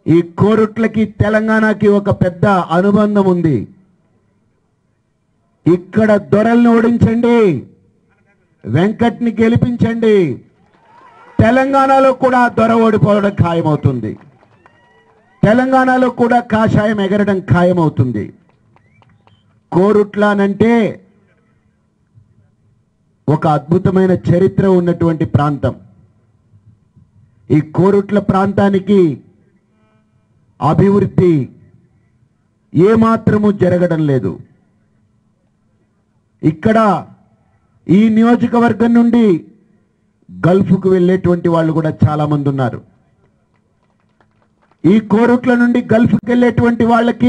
ఈ కోరుట్లకి తెలంగాణకి ఒక పెద్ద అనుబంధం ఉంది ఇక్కడ దొరల్ని ఓడించండి వెంకట్ని గెలిపించండి తెలంగాణలో కూడా దొర ఓడిపోవడం ఖాయమవుతుంది తెలంగాణలో కూడా కాషాయం ఎగరడం ఖాయమవుతుంది కోరుట్లానంటే ఒక అద్భుతమైన చరిత్ర ఉన్నటువంటి ప్రాంతం ఈ కోరుట్ల ప్రాంతానికి అభివృద్ధి ఏమాత్రము జరగడం లేదు ఇక్కడ ఈ నియోజకవర్గం నుండి గల్ఫ్కు వెళ్ళేటువంటి వాళ్ళు కూడా చాలా మంది ఉన్నారు ఈ కోరుట్ల నుండి గల్ఫ్కి వెళ్ళేటువంటి వాళ్ళకి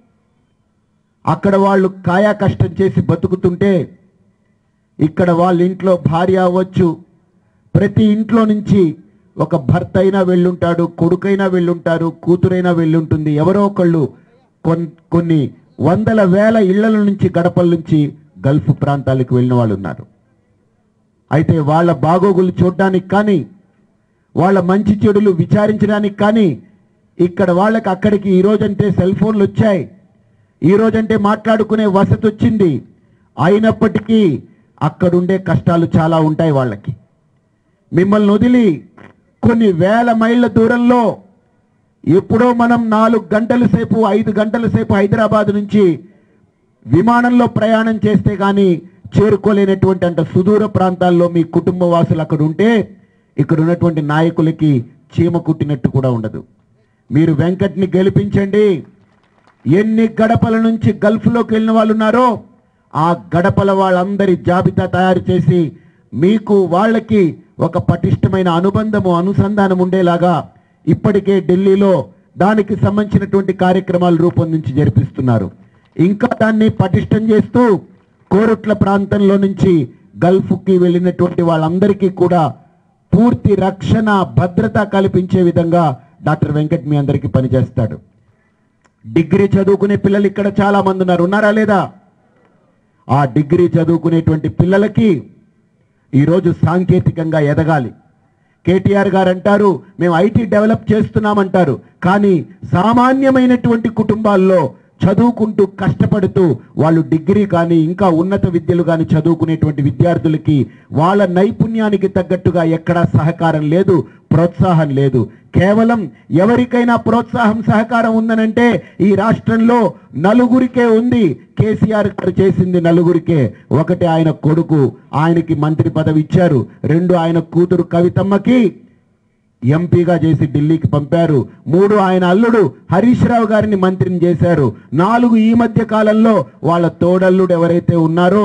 అక్కడ వాళ్ళు కాయా కష్టం చేసి బతుకుతుంటే ఇక్కడ వాళ్ళ ఇంట్లో భార్య అవ్వచ్చు ప్రతి ఇంట్లో నుంచి ఒక భర్త అయినా వెళ్ళుంటాడు కొడుకైనా వెళ్ళుంటారు కూతురైనా వెళ్ళుంటుంది ఎవరో ఒకళ్ళు కొన్- కొన్ని వందల వేల ఇళ్ల నుంచి గడపల నుంచి గల్ఫ్ ప్రాంతాలకు వెళ్ళిన వాళ్ళు ఉన్నారు అయితే వాళ్ళ బాగోగులు చూడడానికి కానీ వాళ్ళ మంచి చెడులు విచారించడానికి కానీ ఇక్కడ వాళ్ళకి అక్కడికి ఈ రోజంటే సెల్ ఫోన్లు వచ్చాయి ఈ రోజంటే మాట్లాడుకునే వసతి వచ్చింది అయినప్పటికీ అక్కడుండే కష్టాలు చాలా ఉంటాయి వాళ్ళకి మిమ్మల్ని వదిలి కొన్ని వేల మైళ్ళ దూరంలో ఎప్పుడో మనం నాలుగు గంటల సేపు ఐదు గంటల సేపు హైదరాబాద్ నుంచి విమానంలో ప్రయాణం చేస్తే కానీ చేరుకోలేనటువంటి అంత సుదూర ప్రాంతాల్లో మీ కుటుంబ వాసులు అక్కడ ఉంటే ఇక్కడ ఉన్నటువంటి నాయకులకి చీమ కుట్టినట్టు కూడా ఉండదు మీరు వెంకట్ని గెలిపించండి ఎన్ని గడపల నుంచి గల్ఫ్లోకి వెళ్ళిన వాళ్ళు ఉన్నారో ఆ గడపల వాళ్ళందరి జాబితా తయారు చేసి మీకు వాళ్ళకి ఒక పటిష్టమైన అనుబంధము అనుసంధానం ఉండేలాగా ఇప్పటికే ఢిల్లీలో దానికి సంబంధించినటువంటి కార్యక్రమాలు రూపొందించి జరిపిస్తున్నారు ఇంకా దాన్ని పటిష్టం చేస్తూ కోరుట్ల ప్రాంతంలో నుంచి గల్ఫ్కి వెళ్ళినటువంటి వాళ్ళందరికీ కూడా పూర్తి రక్షణ భద్రత కల్పించే విధంగా డాక్టర్ వెంకట్ మీ అందరికీ పనిచేస్తాడు డిగ్రీ చదువుకునే పిల్లలు ఇక్కడ చాలా మంది ఉన్నారు ఉన్నారా లేదా ఆ డిగ్రీ చదువుకునేటువంటి పిల్లలకి ఈరోజు సాంకేతికంగా ఎదగాలి కేటీఆర్ గారు అంటారు మేము ఐటీ డెవలప్ చేస్తున్నామంటారు కానీ సామాన్యమైనటువంటి కుటుంబాల్లో చదువుకుంటూ కష్టపడుతూ వాళ్ళు డిగ్రీ కానీ ఇంకా ఉన్నత విద్యలు కానీ చదువుకునేటువంటి విద్యార్థులకి వాళ్ళ నైపుణ్యానికి తగ్గట్టుగా ఎక్కడా సహకారం లేదు ప్రోత్సాహం లేదు కేవలం ఎవరికైనా ప్రోత్సాహం సహకారం ఉందనంటే ఈ రాష్ట్రంలో నలుగురికే ఉంది కేసీఆర్ గారు చేసింది నలుగురికే ఒకటి ఆయన కొడుకు ఆయనకి మంత్రి పదవి ఇచ్చారు రెండు ఆయన కూతురు కవితమ్మకి ఎంపీగా చేసి ఢిల్లీకి పంపారు మూడు ఆయన అల్లుడు హరీష్ రావు గారిని మంత్రిని చేశారు నాలుగు ఈ మధ్య కాలంలో వాళ్ళ తోడల్లుడు ఎవరైతే ఉన్నారో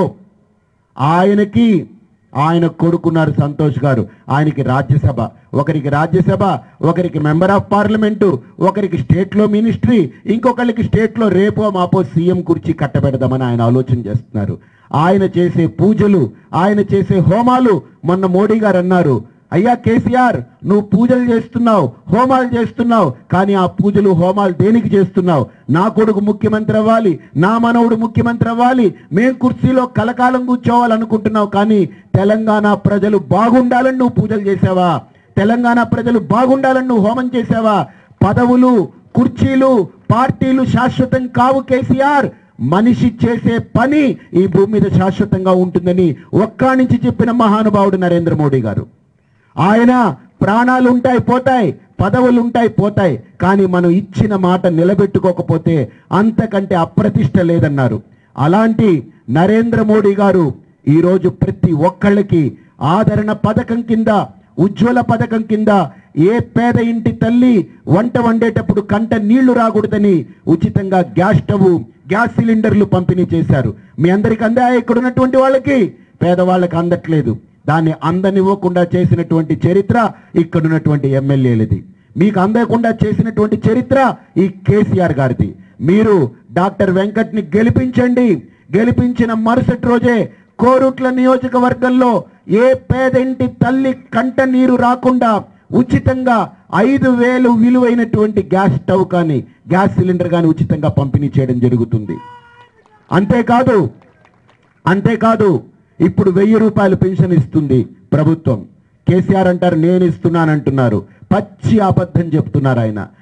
ఆయనకి ఆయన కొడుకున్నారు సంతోష్ గారు ఆయనకి రాజ్యసభ ఒకరికి రాజ్యసభ ఒకరికి మెంబర్ ఆఫ్ పార్లమెంటు ఒకరికి స్టేట్లో మినిస్ట్రీ ఇంకొకరికి స్టేట్లో రేపో మాపో సీఎం కుర్చీ కట్టబెడదామని ఆయన ఆలోచన చేస్తున్నారు ఆయన చేసే పూజలు ఆయన చేసే హోమాలు మొన్న మోడీ గారు అన్నారు అయ్యా కేసీఆర్ నువ్వు పూజలు చేస్తున్నావు హోమాలు చేస్తున్నావు కానీ ఆ పూజలు హోమాలు దేనికి చేస్తున్నావు నా కొడుకు ముఖ్యమంత్రి అవ్వాలి నా మనవుడు ముఖ్యమంత్రి అవ్వాలి మేం కుర్చీలో కలకాలం కూర్చోవాలనుకుంటున్నావు కానీ తెలంగాణ ప్రజలు బాగుండాలని నువ్వు పూజలు చేసావా తెలంగాణ ప్రజలు బాగుండాలని నువ్వు హోమం చేసావా పదవులు కుర్చీలు పార్టీలు శాశ్వతం కావు కేసీఆర్ మనిషి చేసే పని ఈ భూమి మీద శాశ్వతంగా ఉంటుందని ఒక్కా నుంచి చెప్పిన మహానుభావుడు నరేంద్ర మోడీ గారు ఆయన ప్రాణాలు ఉంటాయి పోతాయి పదవులు ఉంటాయి పోతాయి కానీ మనం ఇచ్చిన మాట నిలబెట్టుకోకపోతే అంతకంటే అప్రతిష్ట లేదన్నారు అలాంటి నరేంద్ర మోడీ గారు ఈరోజు ప్రతి ఒక్కళ్ళకి ఆదరణ పథకం కింద ఉజ్వల పథకం కింద ఏ పేద ఇంటి తల్లి వంట వండేటప్పుడు కంట నీళ్లు రాకూడదని ఉచితంగా గ్యాస్ స్టవ్ గ్యాస్ సిలిండర్లు పంపిణీ చేశారు మీ అందరికి అందా ఇక్కడ ఉన్నటువంటి వాళ్ళకి పేదవాళ్ళకి అందట్లేదు దాన్ని అందనివ్వకుండా చేసినటువంటి చరిత్ర ఇక్కడ ఉన్నటువంటి ఎమ్మెల్యేలది మీకు అందకుండా చేసినటువంటి చరిత్ర ఈ కేసీఆర్ గారిది మీరు డాక్టర్ వెంకట్ని గెలిపించండి గెలిపించిన మరుసటి రోజే కోరుట్ల నియోజకవర్గంలో ఏ పేదింటి తల్లి కంట నీరు రాకుండా ఉచితంగా ఐదు వేలు విలువైనటువంటి గ్యాస్ స్టవ్ కానీ గ్యాస్ సిలిండర్ కానీ ఉచితంగా పంపిణీ చేయడం జరుగుతుంది అంతేకాదు అంతేకాదు ఇప్పుడు వెయ్యి రూపాయలు పెన్షన్ ఇస్తుంది ప్రభుత్వం కేసీఆర్ అంటారు నేను ఇస్తున్నానంటున్నారు పచ్చి అబద్ధం చెప్తున్నారు ఆయన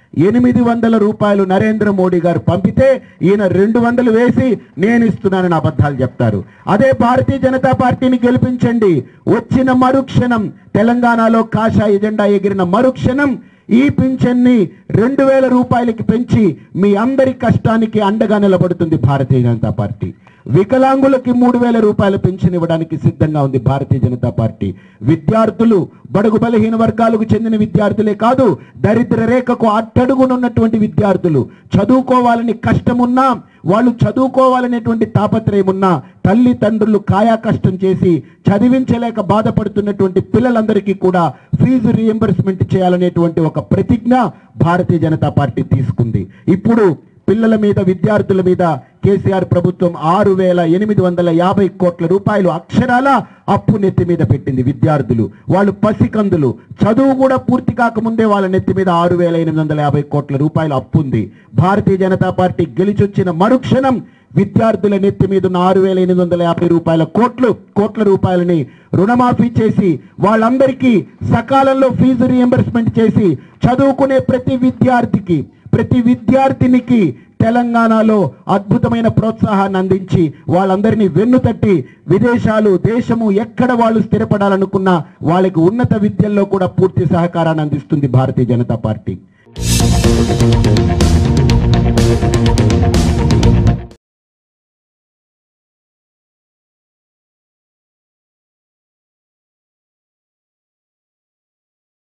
ఎనిమిది వందల రూపాయలు నరేంద్ర మోడీ గారు పంపితే ఈయన రెండు వందలు వేసి నేను ఇస్తున్నానని అబద్ధాలు చెప్తారు అదే భారతీయ జనతా పార్టీని గెలిపించండి వచ్చిన మరుక్షణం తెలంగాణలో కాషాయ ఎజెండా ఎగిరిన మరుక్షణం ఈ పింఛన్ని రెండు వేల రూపాయలకి పెంచి మీ అందరి కష్టానికి అండగా నిలబడుతుంది భారతీయ జనతా పార్టీ వికలాంగులకి మూడు వేల రూపాయల పెన్షన్ ఇవ్వడానికి సిద్ధంగా ఉంది భారతీయ జనతా పార్టీ విద్యార్థులు బడుగు బలహీన వర్గాలకు చెందిన విద్యార్థులే కాదు దరిద్ర రేఖకు అట్టడుగునున్నటువంటి విద్యార్థులు చదువుకోవాలని కష్టమున్నా వాళ్ళు చదువుకోవాలనేటువంటి తాపత్రయం ఉన్నా తల్లిదండ్రులు కాయా కష్టం చేసి చదివించలేక బాధపడుతున్నటువంటి పిల్లలందరికీ కూడా ఫీజు రియంబర్స్మెంట్ చేయాలనేటువంటి ఒక ప్రతిజ్ఞ భారతీయ జనతా పార్టీ తీసుకుంది ఇప్పుడు పిల్లల మీద విద్యార్థుల మీద కేసీఆర్ ప్రభుత్వం ఆరు వేల ఎనిమిది వందల యాభై కోట్ల రూపాయలు అక్షరాల అప్పు నెత్తి మీద పెట్టింది విద్యార్థులు వాళ్ళు పసికందులు చదువు కూడా పూర్తి కాకముందే వాళ్ళ నెత్తి మీద ఆరు వేల ఎనిమిది వందల యాభై కోట్ల రూపాయలు అప్పు ఉంది భారతీయ జనతా పార్టీ గెలిచొచ్చిన మరుక్షణం విద్యార్థుల నెత్తి మీద ఉన్న ఆరు వేల ఎనిమిది వందల యాభై రూపాయల కోట్లు కోట్ల రూపాయలని రుణమాఫీ చేసి వాళ్ళందరికీ సకాలంలో ఫీజు రియంబర్స్మెంట్ చేసి చదువుకునే ప్రతి విద్యార్థికి ప్రతి విద్యార్థినికి తెలంగాణలో అద్భుతమైన ప్రోత్సాహాన్ని అందించి వాళ్ళందరినీ వెన్నుతట్టి విదేశాలు దేశము ఎక్కడ వాళ్ళు స్థిరపడాలనుకున్నా వాళ్ళకి ఉన్నత విద్యల్లో కూడా పూర్తి సహకారాన్ని అందిస్తుంది భారతీయ జనతా పార్టీ